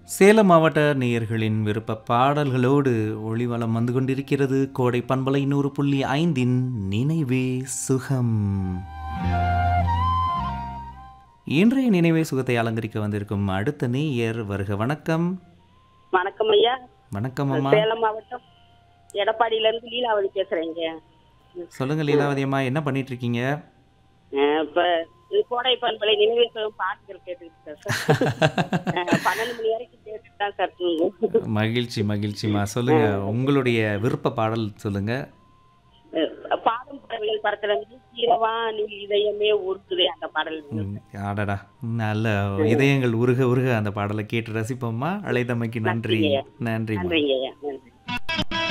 சேலம் மாவட்ட நேயர்களின் விருப்ப பாடல்களோடு ஒளிவலம் வந்து கொண்டிருக்கிறது கோடை பண்பலை நூறு புள்ளி ஐந்தின் நினைவே சுகம் இன்றைய நினைவே சுகத்தை அலங்கரிக்க வந்திருக்கும் அடுத்த நேயர் வருக வணக்கம் வணக்கம் ஐயா வணக்கம் அம்மா சேலம் மாவட்டம் எடப்பாடியில இருந்து லீலாவதி பேசுறேங்க சொல்லுங்க லீலாவதி அம்மா என்ன பண்ணிட்டு இருக்கீங்க அஹ் இப்ப இது கோடை பண்பலை நினைவேசம் பாட்டுகள் கேட்டுக்கிட்டு சார் அஹ் பன்னெண்டு மணி வரைக்கும் கேட்டுட்டு தான் சார் தூங்கும் மகிழ்ச்சி மகிழ்ச்சிம்மா சொல்லுங்க உங்களுடைய விருப்ப பாடல் சொல்லுங்க அஹ் பாடும் பாடல்கள் படத்துல இருந்து கீழவா நீ இதயமே உருக்குதே அந்த பாடல் ம், அடடா நல்ல இதயங்கள் உருக உருக அந்த பாடலை கேட்டு ரசிப்போம்மா அழைத்தமைக்கு நன்றி நன்றிங்க. நன்றிம்மா நன்றிங்க ஐயா நன்றி